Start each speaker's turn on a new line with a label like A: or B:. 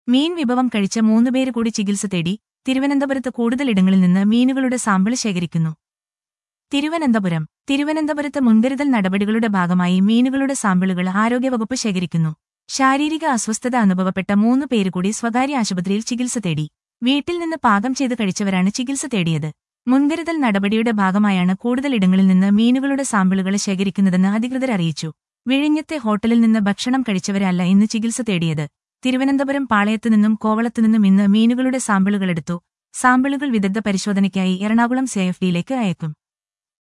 A: മീൻ വിഭവം കഴിച്ച മൂന്നുപേര് കൂടി ചികിത്സ തേടി തിരുവനന്തപുരത്ത് കൂടുതലിടങ്ങളിൽ നിന്ന് മീനുകളുടെ സാമ്പിൾ ശേഖരിക്കുന്നു തിരുവനന്തപുരം തിരുവനന്തപുരത്ത് മുൻകരുതൽ നടപടികളുടെ ഭാഗമായി മീനുകളുടെ സാമ്പിളുകൾ ആരോഗ്യവകുപ്പ് ശേഖരിക്കുന്നു ശാരീരിക അസ്വസ്ഥത അനുഭവപ്പെട്ട മൂന്ന് പേര് കൂടി സ്വകാര്യ ആശുപത്രിയിൽ ചികിത്സ തേടി വീട്ടിൽ നിന്ന് പാകം ചെയ്ത് കഴിച്ചവരാണ് ചികിത്സ തേടിയത് മുൻകരുതൽ നടപടിയുടെ ഭാഗമായാണ് കൂടുതലിടങ്ങളിൽ നിന്ന് മീനുകളുടെ സാമ്പിളുകൾ ശേഖരിക്കുന്നതെന്ന് അധികൃതർ അറിയിച്ചു വിഴിഞ്ഞത്തെ ഹോട്ടലിൽ നിന്ന് ഭക്ഷണം കഴിച്ചവരല്ല ഇന്ന് ചികിത്സ തേടിയത് തിരുവനന്തപുരം പാളയത്തുനിന്നും കോവളത്തുനിന്നും ഇന്ന് മീനുകളുടെ സാമ്പിളുകളെടുത്തു സാമ്പിളുകൾ വിദഗ്ധ പരിശോധനയ്ക്കായി എറണാകുളം സിഎഫ്ഡിയിലേക്ക് അയക്കും